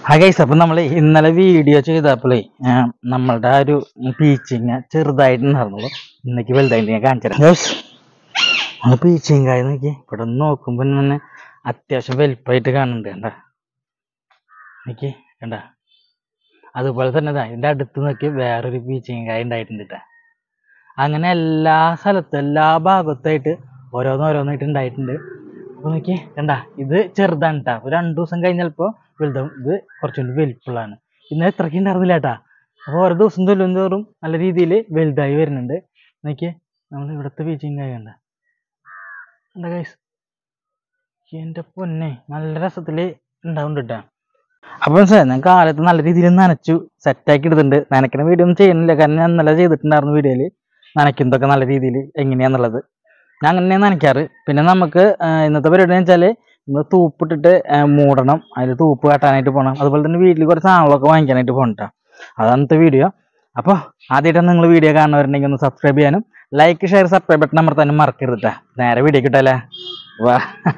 ആ ഗൈസ് അപ്പം നമ്മൾ ഇന്നലെ വീഡിയോ ചെയ്തപ്പോഴേ നമ്മളുടെ ആ ഒരു പീച്ചിങ് ചെറുതായിട്ടുണ്ടായിരുന്നുള്ളൂ ഇന്നേക്ക് വലുതായിട്ട് ഞാൻ കാണിച്ചു തരാം ഗൈസ് നമ്മൾ പീച്ചിങ് കായ നോക്കി ഇവിടെ നിന്ന് നോക്കുമ്പോൾ തന്നെ അത്യാവശ്യം വലുപ്പമായിട്ട് കാണുന്നുണ്ട് കണ്ട നോക്കി കണ്ട അതുപോലെ തന്നെ ദാ ഇതിൻ്റെ അടുത്ത് നോക്കി വേറൊരു പീച്ചിങ് കായ ഉണ്ടായിട്ടുണ്ട് ട്ടാ. അങ്ങനെ എല്ലാ സ്ഥലത്തും എല്ലാ ഭാഗത്തായിട്ട് ഓരോന്നോരോന്നായിട്ട് ഉണ്ടായിട്ടുണ്ട് അപ്പൊ നോക്കിയേ കണ്ട ഇത് ചെറുതാണ് കേട്ടാ ഒരു രണ്ടു ദിവസം കഴിഞ്ഞ് ചിലപ്പോ വലുതാവും ഇത് കുറച്ചുകൂടി വലിപ്പമുള്ളതാണ് ഇന്നലെ ഇത്രയ്ക്ക് ഉണ്ടായിരുന്നില്ല കേട്ടാ അപ്പൊ ഓരോ ദിവസം തൊല്ലും തോറും നല്ല രീതിയിൽ വലുതായി വരുന്നുണ്ട് നോക്കിയേ നമ്മൾ ഇവിടുത്തെ ബീച്ചിങ് കായ കണ്ട കണ്ട ഗൈസ് എന്റെ പൊന്നെ നല്ല രസത്തില് ഉണ്ടാവുന്നുണ്ട് കേട്ടാ അപ്പൊ മനസ്സിലായി ഞാൻ കാലത്ത് നല്ല രീതിയിൽ നനച്ചു സെറ്റാക്കി എടുത്തിട്ടുണ്ട് നനയ്ക്കണ വീഡിയോ ഒന്നും ചെയ്യുന്നില്ല കാരണം ഞാൻ ഇന്നലെ ചെയ്തിട്ടുണ്ടായിരുന്നു വീഡിയോയില് നനയ്ക്കുന്നതൊക്കെ നല്ല രീതിയിൽ എങ്ങനെയാന്നുള്ളത് ഞാൻ അങ്ങനെ നനയ്ക്കാറ് പിന്നെ നമുക്ക് ആ, ഇന്നത്തെ പരിപാടി എന്ന് വെച്ചാല് നമ്മൾ തൂപ്പിട്ടിട്ട് ആ, മൂടണം അതിൽ തൂപ്പ് കാട്ടാനായിട്ട് പോകണം അതുപോലെ തന്നെ വീട്ടിൽ കുറച്ച് സാധനങ്ങളൊക്കെ വാങ്ങിക്കാനായിട്ട് പോകണം ട്ടോ അതാണ് ഇന്നത്തെ വീഡിയോ അപ്പോൾ ആദ്യമായിട്ടാണ് നിങ്ങൾ വീഡിയോ കാണുന്നവരുണ്ടെങ്കിൽ ഒന്ന് സബ്സ്ക്രൈബ് ചെയ്യാനും ലൈക്ക് ഷെയർ സബ്സ്ക്രൈബ് ബട്ടൺ അമർത്താനും മറക്കരുത് ട്ടാ. നേരെ വീഡിയോ കിട്ടല്ലേ വാ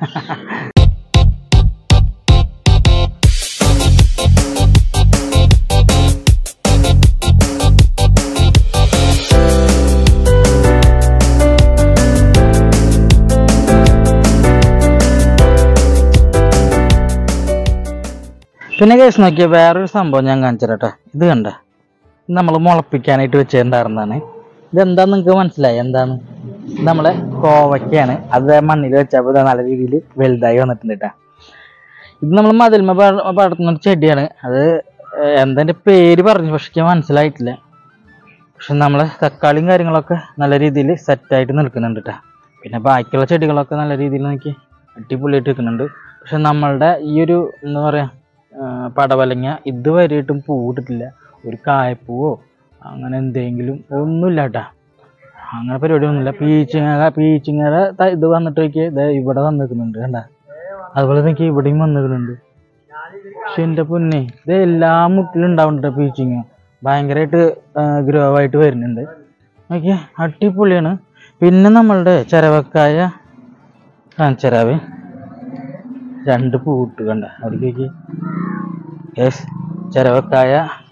പിന്നെ കേസ് നോക്കിയ വേറൊരു സംഭവം ഞാൻ കാണിച്ചു തരാം ട്ടോ. ഇത് കണ്ട നമ്മൾ മുളപ്പിക്കാനായിട്ട് വെച്ചിട്ടുണ്ടായിരുന്നതാണ് ഇതെന്താന്ന് നിങ്ങൾക്ക് മനസ്സിലായി എന്താണ് ഇത് നമ്മളെ കോവയ്ക്കാണ് അത് മണ്ണിൽ വെച്ചപ്പോൾ ഇത് നല്ല രീതിയിൽ വലുതായി വന്നിട്ടുണ്ട് കേട്ടോ ഇത് നമ്മൾ മതിൽമ പടർത്തുന്ന ഒരു ചെടിയാണ് അത് ഏർ എന്താ എൻ്റെ പേര് പറഞ്ഞു പക്ഷെ എനിക്ക് മനസ്സിലായിട്ടില്ല പക്ഷെ നമ്മളെ തക്കാളിയും കാര്യങ്ങളൊക്കെ നല്ല രീതിയിൽ സെറ്റായിട്ട് നിൽക്കുന്നുണ്ട് കേട്ടോ പിന്നെ ബാക്കിയുള്ള ചെടികളൊക്കെ നല്ല രീതിയിൽ നോക്കി അടിപൊളിയായിട്ട് നിൽക്കുന്നുണ്ട് പക്ഷെ നമ്മളുടെ ഈ ഒരു എന്താ പറയുക പടവലങ്ങ ഇതുവരെയായിട്ടും പൂവിട്ടിട്ടില്ല ഒരു കായപ്പൂവോ അങ്ങനെ എന്തെങ്കിലും ഒന്നുമില്ല കേട്ടാ അങ്ങനെ പരിപാടി ഒന്നുമില്ല പീച്ചിങ്ങ പീച്ചിങ്ങയുടെ ത- ഇത് വന്നിട്ട് നോക്കിയേ ദേ ഇവിടെ വന്നിരിക്കുന്നുണ്ട് കണ്ട അതുപോലെ എനിക്ക് ഇവിടെയും വന്നിരിക്കുന്നുണ്ട് പക്ഷെ എൻ്റെ പൊന്നെ ഇത് എല്ലാ മുട്ടിലും ഉണ്ടാവുന്നുണ്ട് പീച്ചിങ്ങ ഭയങ്കരമായിട്ട് ഗ്രോ ആയിട്ട് വരുന്നുണ്ട് നോക്കിയേ അടിപൊളിയാണ് പിന്നെ നമ്മളുടെ ചരവക്കായ കാണിച്ചരാവേ രണ്ട് പൂട്ട് കണ്ട അവിടേക്ക് യെസ് ചരവക്കായ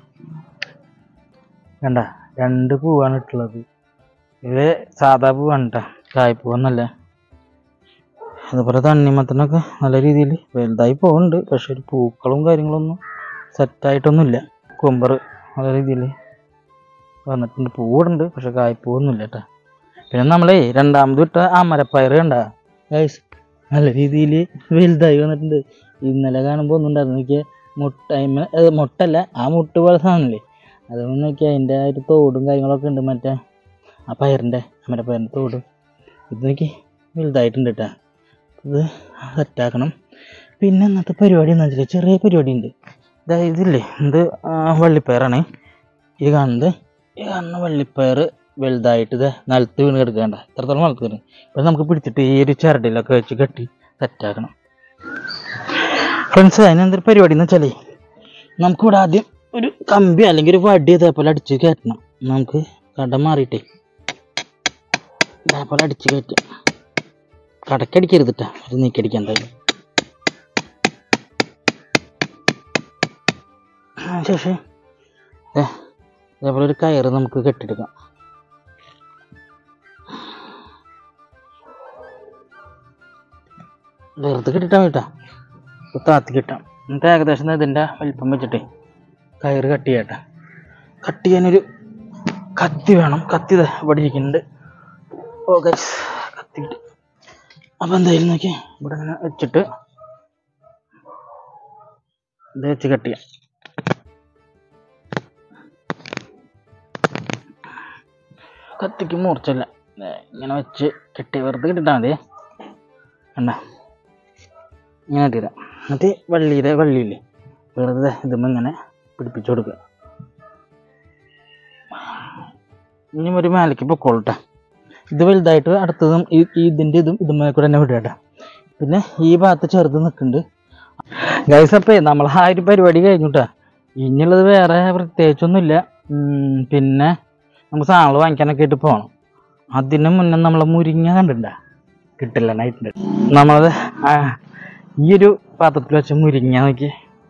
കണ്ട രണ്ട് പൂവാണ് ഇട്ടുള്ളത് ഇത് സാധാ പൂവാണ് കേട്ടോ കായ്പൂവെന്നല്ല അതുപോലെ തണ്ണിമത്തനൊക്കെ നല്ല രീതിയിൽ വലുതായി പോകുന്നുണ്ട് പക്ഷെ ഒരു പൂക്കളും കാര്യങ്ങളൊന്നും സെറ്റായിട്ടൊന്നുമില്ല കുമ്പർ നല്ല രീതിയിൽ വന്നിട്ടുണ്ട് പൂവുണ്ട് പക്ഷെ കായ്പൂവൊന്നുമില്ല കേട്ടോ പിന്നെ നമ്മളേ രണ്ടാമത് ഇട്ട അമരപ്പയർ കണ്ട ഗൈസ് നല്ല രീതിയിൽ വലുതായി വന്നിട്ടുണ്ട് ഇന്നലെ കാണുമ്പോൾ ഒന്നും ഉണ്ടായിരുന്നു നോക്കിയ മുട്ട അയിമ- ഏ, മുട്ടല്ല ആ മുട്ട് പോലെ സാധനമില്ലേ അതൊന്നും നോക്കിയാൽ അതിൻ്റെ ആ ഒരു തോടും കാര്യങ്ങളൊക്കെ ഉണ്ട് മറ്റേ ആ പയറിൻ്റെ അമരപ്പയറിൻ്റെ തോട് ഇത് നോക്കി വലുതായിട്ടുണ്ട് കേട്ടോ ഇത് സെറ്റാക്കണം പിന്നെ ഇന്നത്തെ പരിപാടി എന്ന് വെച്ചാൽ ചെറിയ പരിപാടി ഉണ്ട് ഇതാ ഇതില്ലേ ഇത് ആ, വള്ളിപ്പയറാണ് ഈ കാണുന്നത് ഈ കാണുന്ന വള്ളിപ്പയർ വലുതായിട്ട് ഇത് നിലത്ത് വീണ് കിടക്കണ്ട ഇത്രത്തോളം നിലത്ത് വീണ് ഇപ്പം നമുക്ക് പിടിച്ചിട്ട് ഈ ഒരു ചരടിലൊക്കെ വെച്ച് കെട്ടി സെറ്റാക്കണം ഫ്രണ്ട്സ് അതിനെന്തൊരു പരിപാടി എന്ന് വെച്ചാലേ നമുക്കിവിടെ ആദ്യം ഒരു കമ്പി അല്ലെങ്കിൽ ഒരു വടി ഇതേപോലെ അടിച്ച് കയറ്റണം നമുക്ക് കട മാറിയിട്ടേ ഇതേപോലെ അടിച്ച് കയറ്റാം കടക്കടിക്കരുത് കേട്ടോ ഒരു നീക്കടിക്കാൻ എന്തായാലും ശേഷം ദേ, ഇതേപോലെ ഒരു കയറ് നമുക്ക് കെട്ടിയെടുക്കാം വെറുതെ കെട്ടിട്ടാ കേട്ടാ താത്തി കിട്ടാം എന്നിട്ട് ഏകദേശം ഇതിൻ്റെ വലിപ്പം വെച്ചിട്ടേ കയറ് കട്ട് ചെയ്യട്ടെ കട്ട് ചെയ്യാനൊരു കത്തി വേണം കത്തി ദേ ഇവിടെ ഇരിക്കുന്നുണ്ട് ഓ ഗൈസ് കത്തി കിട്ടി അപ്പം എന്തായാലും നോക്കി ഇവിടെ ഇങ്ങനെ വെച്ചിട്ട് ഇത് വെച്ച് കട്ട് ചെയ്യാം കത്തിക്ക് മൂർച്ചല്ല ദേ ഇങ്ങനെ വെച്ച് കെട്ടി വെറുതെ കെട്ടിട്ടാൽ മതി കണ്ട ഇങ്ങനെ കെട്ടിയിടാം എന്നിട്ട് വള്ളിയുടെ വള്ളിയില്ലേ വെറുതെ ഇതുമ്പോൾ ഇങ്ങനെ പിടിപ്പിച്ചു കൊടുക്കുക ഇനി ഒരു മേലേക്ക് പൊക്കോളട്ടെ ഇത് വലുതായിട്ട് അടുത്തതും ഈ ഈ ഇതിൻ്റെ ഇതും ഇതുമ്മേ കൂടെ തന്നെ വിടട്ടെ പിന്നെ ഈ ഭാഗത്ത് ചെറുത് നിൽക്കുന്നുണ്ട് ഗൈസ് അപ്പേ നമ്മൾ ആ ഒരു പരിപാടി കഴിഞ്ഞുട്ടാ ഇനിയുള്ളത് വേറെ പ്രത്യേകിച്ചൊന്നുമില്ല ഉം, പിന്നെ നമുക്ക് സാധനങ്ങൾ വാങ്ങിക്കാനൊക്കെ ആയിട്ട് പോകണം അതിന് മുന്നേ നമ്മളെ മുരിങ്ങ കണ്ടിട്ടുണ്ടാ കിട്ടില്ല നൈറ്റിൻ്റെ നമ്മളത് ആ, ഈ ഒരു പാത്രത്തിൽ വെച്ച മുരിങ്ങ നോക്കി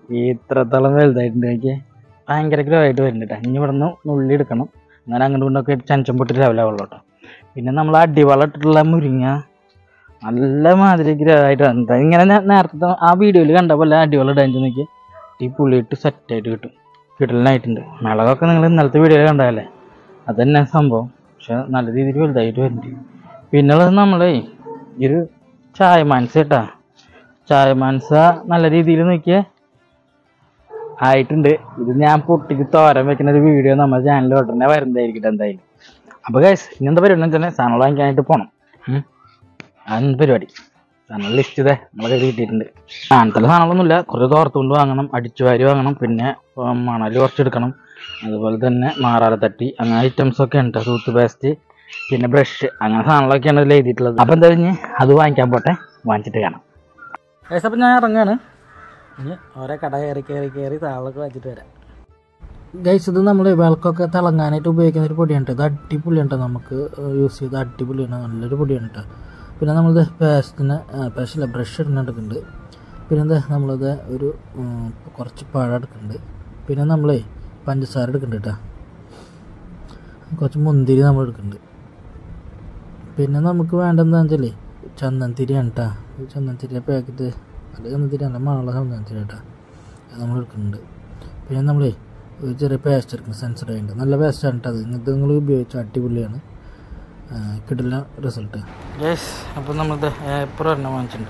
ഇത്രത്തോളം വലുതായിട്ടുണ്ട് എനിക്ക് ഭയങ്കര ഗ്രോ ആയിട്ട് വരുന്നുണ്ട് കേട്ടോ ഇനി ഇവിടെ നിന്ന് നുള്ളി എടുക്കണം എന്നാൽ അങ്ങോട്ട് കൊണ്ടൊക്കെ ചഞ്ചം പൊട്ടി ലെവലാവുള്ളൂ കേട്ടോ പിന്നെ നമ്മൾ അടിവളം ഇട്ടിട്ടുള്ള മുരിങ്ങ നല്ല മാതിരി ഗ്രോ ആയിട്ട് വന്നിട്ട് ഇങ്ങനെ ഞാൻ നേരത്തെ ആ വീഡിയോയിൽ കണ്ട പോലെ അടിവളം ഇടാൻ നോക്കി ഈ പുളിയിട്ട് സെറ്റായിട്ട് കിട്ടും കിടലിനായിട്ടുണ്ട് മിളകൊക്കെ നിങ്ങൾ ഇന്നലത്തെ വീഡിയോയിൽ കണ്ടതല്ലേ അത് തന്നെ സംഭവം പക്ഷെ നല്ല രീതിയിൽ വലുതായിട്ട് വരുന്നുണ്ട് പിന്നുള്ളത് നമ്മളേ ഈ ഒരു ചായ മാൻസ കേട്ടാ ചായ മാൻസ നല്ല രീതിയിൽ നോക്കിയേ ആയിട്ടുണ്ട് ഇത് ഞാൻ പൊട്ടിക്ക് തോരൻ വെക്കുന്ന ഒരു വീഡിയോ നമ്മുടെ ചാനലിൽ ഉടനെ വരുന്നതായിരിക്കട്ടെ എന്തായാലും അപ്പോൾ ഗൈസ് ഇങ്ങനത്തെ പരിപാടി എന്ന് വെച്ചാൽ സാധനങ്ങൾ വാങ്ങിക്കാനായിട്ട് പോകണം അതെന്ത് പരിപാടി സാധനം ലിസ്റ്റ് ഇതേ നമ്മളെ കിട്ടിയിട്ടുണ്ട് അങ്ങനത്തെ സാധനങ്ങളൊന്നുമില്ല കുറച്ച് തോർത്തുകൊണ്ട് വാങ്ങണം അടിച്ചുവാരി വാങ്ങണം പിന്നെ ഉം, മണൽ കുറച്ചെടുക്കണം അതുപോലെ തന്നെ മാറാറത്തട്ടി അങ്ങനെ ഐറ്റംസ് ഒക്കെ ഉണ്ട് ടൂത്ത് പേസ്റ്റ് പിന്നെ ബ്രഷ് അങ്ങനെ സാധനങ്ങളൊക്കെയാണ് ഇതിൽ എഴുതിയിട്ടുള്ളത് അപ്പം എന്താ കഴിഞ്ഞ് അത് വാങ്ങിക്കാൻ പോട്ടെ വാങ്ങിച്ചിട്ട് കാണാം ഗൈസ് അപ്പം ഞാൻ ഇറങ്ങാണ് ഇനി ഓരോ കട കയറി കയറി കയറി താളൊക്കെ വാങ്ങിച്ചിട്ട് വരാം ഗൈസ് ഇത് നമ്മൾ വിളക്കൊക്കെ തിളങ്ങാനായിട്ട് ഉപയോഗിക്കുന്ന ഒരു പൊടിയാണ് ഇത് അടിപൊളിയാണ് നമുക്ക് യൂസ് ചെയ്ത് അടിപൊളിയാണ് നല്ലൊരു പൊടിയാണ് കേട്ടോ പിന്നെ നമ്മളിത് പേസ്റ്റിന് പേസ്റ്റില്ല ബ്രഷ് ഇടുന്നുണ്ട് പിന്നെ എന്താ നമ്മളിത് ഒരു ഉം, കുറച്ച് പഴം എടുക്കുന്നുണ്ട് പിന്നെ നമ്മളേ പഞ്ചസാര എടുക്കുന്നുണ്ട് കേട്ടോ കുറച്ച് മുന്തിരി നമ്മൾ എടുക്കുന്നുണ്ട് പിന്നെ നമുക്ക് വേണ്ടതെന്താണെന്ന് വെച്ചാലേ ചന്ദനത്തിരിയാണ് കേട്ടോ ഈ ചന്ദനത്തിരി പാക്കറ്റ് അത് ചന്ദനത്തിരി അല്ല മണമുള്ള ചന്ദനത്തിരി കേട്ടോ അത് നമ്മൾ എടുക്കുന്നുണ്ട് പിന്നെ നമ്മളേ ഒരു ചെറിയ പേസ്റ്റ് എടുക്കണം സെൻസർ ഉണ്ട് നല്ല പേസ്റ്റാണ് കേട്ടോ അത് ഇത് നിങ്ങൾ ഉപയോഗിച്ച അടിപൊളിയാണ് കിട്ടില്ല റിസൾട്ട് ഗേസ് അപ്പം നമ്മളിത് എപ്പോഴും ഒരെണ്ണം വാങ്ങിച്ചിട്ടുണ്ട്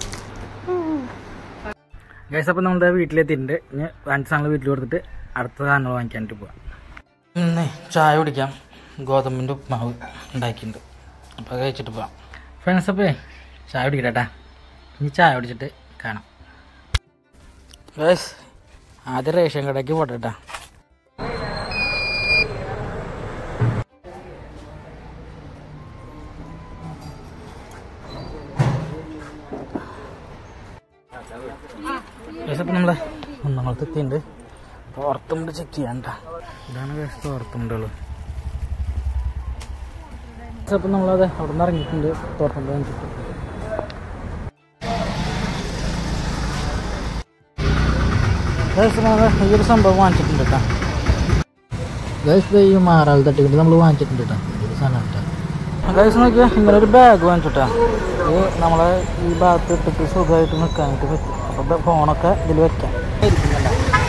ഗേസ് അപ്പം നമ്മളിത് വീട്ടിലെത്തിയിട്ടുണ്ട് ഇനി വാങ്ങിച്ച സാധനങ്ങൾ വീട്ടിൽ കൊടുത്തിട്ട് അടുത്ത സാധനങ്ങൾ വാങ്ങിക്കാനായിട്ട് പോവാം ഇന്ന് ചായ കുടിക്കാം ഗോതമ്പിൻ്റെ ഉപ്മാവ് ഉണ്ടാക്കിയിട്ടുണ്ട് അപ്പോൾ കഴിച്ചിട്ട് പോവാം ഫ്രണ്ട്സ് അപ്പേ ചായ കുടിക്കട്ടെ ഇനി ചായ കുടിച്ചിട്ട് കാണാം ഗേസ് ആദ്യം റേഷൻ കടയ്ക്ക് പോട്ടെ കേട്ടാ അപ്പം നമ്മളെ ഒന്നാമത്തെ എത്തിയുണ്ട് തോർത്തുമുണ്ട് ചെക്ക് ചെയ്യാണ്ട ഇതാണ് കേസ് തോർത്തുമുണ്ടുകൾ അപ്പം നമ്മളത് അവിടെ നിന്ന് ഇറങ്ങിയിട്ടുണ്ട് തോർത്തുമുണ്ട് വാങ്ങിച്ചിട്ട് ഗൈസ് നമ്മൾ ഈ ഒരു സംഭവം വാങ്ങിച്ചിട്ടുണ്ട് കേട്ടോ ഗൈസ് ഈ മാറാൽ തട്ടിക്കിട്ട് നമ്മൾ വാങ്ങിച്ചിട്ടുണ്ട് കേട്ടോ ഈ ഒരു സാധനം കേട്ടോ ഗൈസ് നോക്കിയാൽ ഇങ്ങനെ ഒരു ബാഗ് വാങ്ങിച്ചിട്ടാ ഇത് നമ്മളെ ഈ ഭാഗത്ത് ഇട്ടിട്ട് സുഖമായിട്ട് നിൽക്കാനായിട്ട് പറ്റും അപ്പോൾ ഫോണൊക്കെ ഇതിൽ വെക്കാം ഇരിക്കുന്നില്ല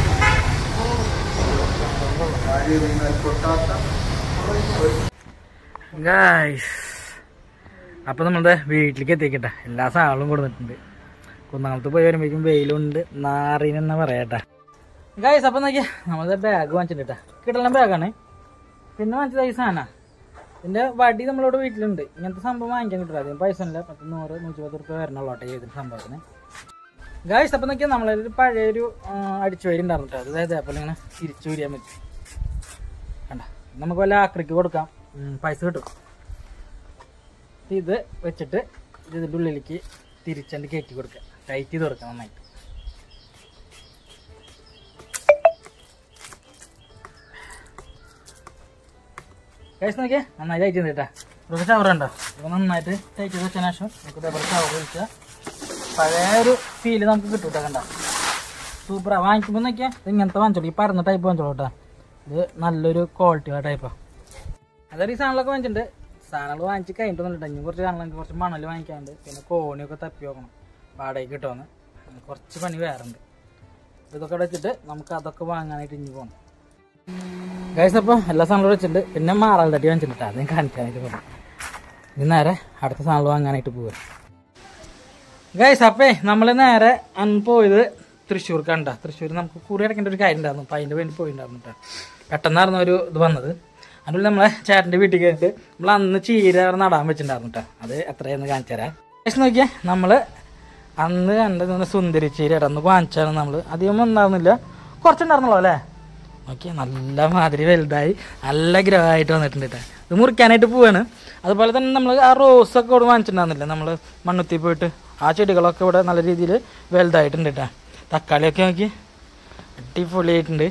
ഗൈസ് അപ്പോൾ നമ്മുടെ വീട്ടിലേക്ക് എത്തിക്കട്ടെ എല്ലാ സാധനങ്ങളും കൊടുത്തിട്ടുണ്ട് കുന്നാമത്ത് പോയി വരുമ്പോഴേക്കും വെയിലുണ്ട് നാറിനെന്നാ പറയട്ടെ ഗൈസ് അപ്പം നോക്കിയാ നമ്മളെ ബാഗ് വാങ്ങിച്ചിട്ടാ കിട്ടണ ബാഗാണ് പിന്നെ വാങ്ങിച്ചത് ഈ സാധന ഇതിന്റെ വടി നമ്മളിവിടെ വീട്ടിലുണ്ട് ഇങ്ങനത്തെ സംഭവം വാങ്ങിക്കാൻ കിട്ടില്ല അതിന് പൈസ ഇല്ല പത്ത് നൂറ് നൂറ്റി പത്ത് റുപ്യ വരണുള്ളൂ കേട്ടോ ഏതൊരു സംഭവത്തിന് ഗായ്സ് അപ്പം നോക്കിയാൽ നമ്മളൊരു പഴയൊരു ആ, അടിച്ചുവരി ഉണ്ടായിരുന്നു കേട്ടോ അതായത് അതേപോലെ ഇങ്ങനെ തിരിച്ചു വരിയാൻ പറ്റും കണ്ട നമുക്ക് വല്ല ആക്രിക്ക് കൊടുക്കാം ഉം, പൈസ കിട്ടും ഇത് വെച്ചിട്ട് ഇത് ഇതിൻ്റെ ഉള്ളിലേക്ക് തിരിച്ചണ്ട് കയറ്റി കൊടുക്കുക ടൈറ്റ് ചെയ്ത് കൊടുക്കുക നന്നായിട്ട് കഴിച്ച് നോക്കിയേ നന്നായി ടൈറ്റ് ചെയ്ത് കേട്ടാ ഇവിടെ ഷവർ ഉണ്ടോ ഇത് നന്നായിട്ട് ടൈറ്റ് ചെയ്ത് വെച്ചതിന് ശേഷം നമുക്ക് ഇതേപോലെ ഷവർ ഒഴിച്ചാൽ പഴയ ഒരു ഫീല് നമുക്ക് കിട്ടും കേട്ടോ കണ്ട സൂപ്പറാ വാങ്ങിക്കുമ്പോൾ നോക്കിയാൽ ഇത് ഇങ്ങനത്തെ വാങ്ങിച്ചോളൂ ഈ പരന്ന ടൈപ്പ് വാങ്ങിച്ചോളൂ കേട്ടോ ഇത് നല്ലൊരു ക്വാളിറ്റി ടൈപ്പാണ് അതൊരു ഈ സാധനങ്ങളൊക്കെ വാങ്ങിച്ചിട്ടുണ്ട് സാധനങ്ങൾ വാങ്ങിച്ച് കഴിഞ്ഞിട്ടൊന്നുമില്ല ഇനി കുറച്ച് സാധനങ്ങൾ കുറച്ച് മണൽ വാങ്ങിക്കാനുണ്ട് പിന്നെ കോണിയൊക്കെ തപ്പി നോക്കണം വാടകയ്ക്ക് കിട്ടുമെന്ന് കുറച്ച് പണി വേറെ ഉണ്ട് ഇതൊക്കെ അവിടെ വെച്ചിട്ട് നമുക്ക് അതൊക്കെ വാങ്ങാനായിട്ട് ഇനി പോകണം ഗൈസ് അപ്പോൾ എല്ലാ സാധനങ്ങളും വെച്ചിട്ടുണ്ട് പിന്നെ മാറാൽ തട്ടി വാങ്ങിച്ചിട്ടുണ്ട് അതും കാണിക്കാനായിട്ട് പോകണം ഇനി നേരെ അടുത്ത സാധനങ്ങൾ വാങ്ങാനായിട്ട് പോവുക ഗൈസ് അപ്പേ നമ്മൾ നേരെ അന്ന് പോയത് തൃശ്ശൂർ കണ്ട തൃശ്ശൂർ നമുക്ക് കുറി അടക്കേണ്ട ഒരു കാര്യം ഉണ്ടായിരുന്നു അപ്പം അതിൻ്റെ വേണ്ടി പോയിട്ടുണ്ടായിരുന്നു കേട്ടോ പെട്ടെന്നായിരുന്നു ഒരു ഇത് വന്നത് അതുകൊണ്ട് നമ്മളെ ചേട്ടൻ്റെ വീട്ടിൽ കയറിയിട്ട് നമ്മൾ അന്ന് ചീര നടാൻ വെച്ചിട്ടുണ്ടായിരുന്നു കേട്ടോ അത് എത്രയെന്ന് കാണിച്ചു തരാം ഗൈസ് നോക്കിയേ നമ്മൾ അന്ന് കണ്ടത് സുന്ദരി ചീര അന്ന് വാങ്ങിച്ചാണ് നമ്മൾ അധികം ഉണ്ടായിരുന്നില്ല കുറച്ചുണ്ടായിരുന്നുള്ളൂ അല്ലേ നോക്കിയാൽ നല്ല മാതിരി വലുതായി നല്ല ഗ്രഹമായിട്ട് വന്നിട്ടുണ്ട് കേട്ടോ ഇത് മുറിക്കാനായിട്ട് പോവാണ് അതുപോലെ തന്നെ നമ്മൾ ആ റോസൊക്കെ ഇവിടെ വാങ്ങിച്ചിട്ടുണ്ടായിരുന്നില്ല നമ്മൾ മണ്ണുത്തി പോയിട്ട് ആ ചെടികളൊക്കെ ഇവിടെ നല്ല രീതിയിൽ വലുതായിട്ടുണ്ട് കേട്ടോ തക്കാളിയൊക്കെ നോക്കി അടിപൊളിയായിട്ടുണ്ട്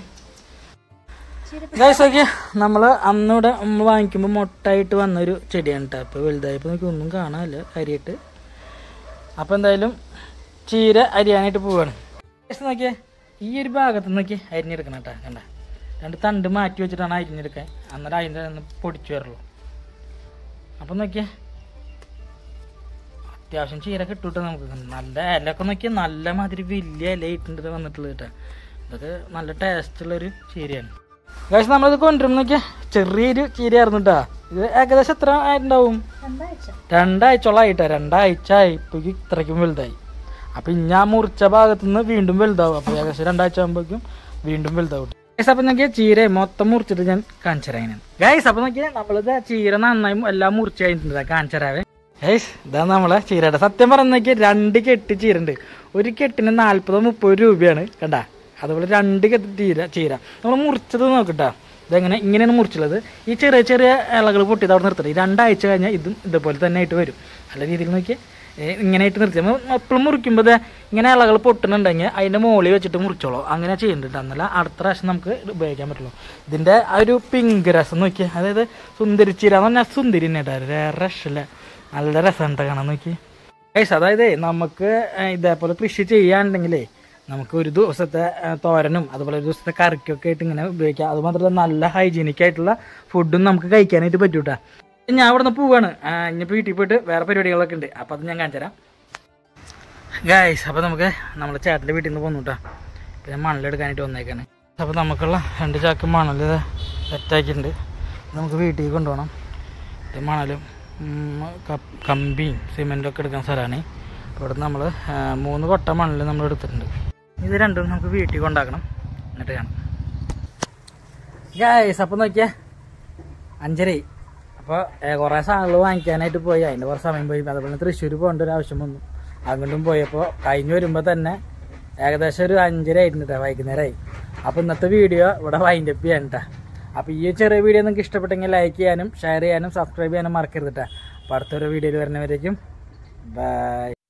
ഗൈസ് നോക്കിയ നമ്മൾ അന്നിവിടെ നമ്മൾ വാങ്ങിക്കുമ്പോൾ മൊട്ടായിട്ട് വന്നൊരു ചെടിയാണ് കേട്ടോ അപ്പോൾ വലുതായപ്പോൾ നമുക്ക് ഒന്നും കാണാനില്ല കാര്യമായിട്ട് അപ്പോൾ എന്തായാലും ചീര അരിയാനായിട്ട് പോവാണ് ഗൈസ് നോക്കിയേ ഈ ഒരു ഭാഗത്ത് നിന്നൊക്കെ അരിഞ്ഞെടുക്കണം കേട്ടോ കണ്ട രണ്ട് തണ്ട് മാറ്റി വെച്ചിട്ടാണ് അരിഞ്ഞെടുക്കാൻ അന്നേരം അതിൻ്റെ ഒന്ന് പൊടിച്ചു വരുള്ളൂ അപ്പം നോക്കിയേ അത്യാവശ്യം ചീര കിട്ടൂട്ടോ നമുക്ക് നല്ല ഇലയൊക്കെ നോക്കിയാൽ നല്ല മാതിരി വലിയ ഇല ഇട്ടുണ്ട് ഇത് വന്നിട്ടുള്ളത് കേട്ടോ ഇതൊക്കെ നല്ല ടേസ്റ്റുള്ളൊരു ചീരയാണ് ഗൈസ് നമ്മളിത് കൊണ്ടുവരും നോക്കിയാൽ ചെറിയൊരു ചീരയായിരുന്നു കേട്ടോ ഇത് ഏകദേശം എത്ര ആയിട്ടുണ്ടാവും രണ്ടാഴ്ചയോളം ആയിട്ടാ രണ്ടാഴ്ച ആയപ്പോഴേക്കും ഇത്രയ്ക്കും വലുതായി അപ്പൊ ഇനി ആ മുറിച്ച ഭാഗത്തു നിന്ന് വീണ്ടും വലുതാവും അപ്പൊ ഏകദേശം രണ്ടാഴ്ച ആകുമ്പോഴേക്കും വീണ്ടും വലുതാവും ഗൈസ് അപ്പൊ നോക്കിയാൽ ചീര മൊത്തം മുറിച്ചിട്ട് ഞാൻ കാണിച്ചരാൻ ഗൈസ് അപ്പൊ നോക്കിയാൽ നമ്മളിത് ചീര നന്നായി എല്ലാം മുറിച്ച് കഴിഞ്ഞിട്ടുണ്ട് കാണിച്ചരാവേ ഗൈസ് ഇതാ നമ്മളെ ചീരയുടെ സത്യം പറഞ്ഞേക്ക് രണ്ട് കെട്ട് ചീര ഉണ്ട് ഒരു കെട്ടിന് നാല്പതോ മുപ്പത് രൂപയാണ് കണ്ട അതുപോലെ രണ്ട് കെട്ട് ചീര ചീര നമ്മൾ മുറിച്ചത് നോക്കട്ടാ ഇതെങ്ങനെ ഇങ്ങനെയാണ് മുറിച്ചുള്ളത് ഈ ചെറിയ ചെറിയ ഇലകൾ പൊട്ടിയത് അവിടെ നിർത്തണം ഈ രണ്ടാഴ്ച കഴിഞ്ഞാൽ ഇതും ഇതുപോലെ തന്നെ ആയിട്ട് വരും നല്ല രീതിയിൽ നോക്കി ഇങ്ങനെ ആയിട്ട് നിർത്തി നമ്മൾ എപ്പോഴും മുറിക്കുമ്പോൾ ദേ ഇങ്ങനെ ഇലകൾ പൊട്ടുന്നുണ്ടെങ്കിൽ അതിൻ്റെ മുകളിൽ വെച്ചിട്ട് മുറിച്ചോളൂ അങ്ങനെ ചെയ്യുന്നുണ്ട് എന്നല്ല അടുത്ത പ്രാവശ്യം നമുക്ക് ഇത് ഉപയോഗിക്കാൻ പറ്റുള്ളൂ ഇതിൻ്റെ ആ ഒരു പിങ്ക് രസം നോക്കിയാൽ അതായത് സുന്ദരി ചീര എന്ന് പറഞ്ഞാൽ സുന്ദരി തന്നെ കേട്ടോ വേറെ രസമില്ല നല്ല രസമുണ്ട് കാണാൻ നോക്കി ഗൈസ് അതായത് നമുക്ക് ഏഹ്, ഇതേപോലെ കൃഷി ചെയ്യാണ്ടെങ്കിലേ നമുക്ക് ഒരു ദിവസത്തെ ഏഹ്, തോരനും അതുപോലെ ഒരു ദിവസത്തെ കറിക്കൊക്കെ ആയിട്ട് ഇങ്ങനെ ഉപയോഗിക്കാം അതുമാത്രമല്ല നല്ല ഹൈജീനിക് ആയിട്ടുള്ള ഫുഡും നമുക്ക് കഴിക്കാനായിട്ട് പറ്റൂട്ടാ ഞാൻ ഇവിടെ നിന്ന് പോവാണ് ഇനിയിപ്പോൾ വീട്ടിൽ പോയിട്ട് വേറെ പരിപാടികളൊക്കെ ഉണ്ട് അപ്പോൾ അത് ഞാൻ കാണിച്ചു തരാം ഗായ്സ് അപ്പോൾ നമുക്ക് നമ്മുടെ ചേട്ടൻ്റെ വീട്ടിൽ നിന്ന് പോന്നു കേട്ടോ പിന്നെ മണലെടുക്കാനായിട്ട് വന്നേക്കാണ് അപ്പോൾ നമുക്കുള്ള രണ്ട് ചാക്ക് മണൽ സെറ്റാക്കിയിട്ടുണ്ട് നമുക്ക് വീട്ടിൽ കൊണ്ടുപോകണം ഇത് മണലും ഉം, ക- കമ്പിയും സിമെൻറ്റും ഒക്കെ എടുക്കുന്ന സ്ഥലമാണ് ഇവിടെ നമ്മൾ മൂന്ന് കൊട്ട മണൽ നമ്മൾ എടുത്തിട്ടുണ്ട് ഇത് രണ്ടും നമുക്ക് വീട്ടിൽ കൊണ്ടാക്കണം എന്നിട്ട് കാണാം ഗായ്സ് അപ്പോൾ നോക്കിയേ അഞ്ചരയായി അപ്പോൾ കുറേ സാധനങ്ങൾ വാങ്ങിക്കാനായിട്ട് പോയി അതിൻ്റെ കുറച്ച് സമയം പോയി അതുപോലെ തൃശ്ശൂർ പോകേണ്ട ഒരു ആവശ്യം വന്നു അങ്ങോട്ടും പോയപ്പോൾ കഴിഞ്ഞ് വരുമ്പോൾ തന്നെ ഏകദേശം ഒരു അഞ്ചര ആയിട്ടുണ്ട് ട്ടോ, വൈകുന്നേരമായി അപ്പോൾ ഇന്നത്തെ വീഡിയോ ഇവിടെ വൈൻഡപ്പ് ചെയ്യാൻ കേട്ടോ അപ്പോൾ ഈ ചെറിയ വീഡിയോ നിങ്ങൾക്ക് ഇഷ്ടപ്പെട്ടെങ്കിൽ ലൈക്ക് ചെയ്യാനും ഷെയർ ചെയ്യാനും സബ്സ്ക്രൈബ് ചെയ്യാനും മറക്കരുത് കേട്ടോ അപ്പോൾ അടുത്തൊരു വീഡിയോയിൽ വരുന്നവരേക്കും ബൈ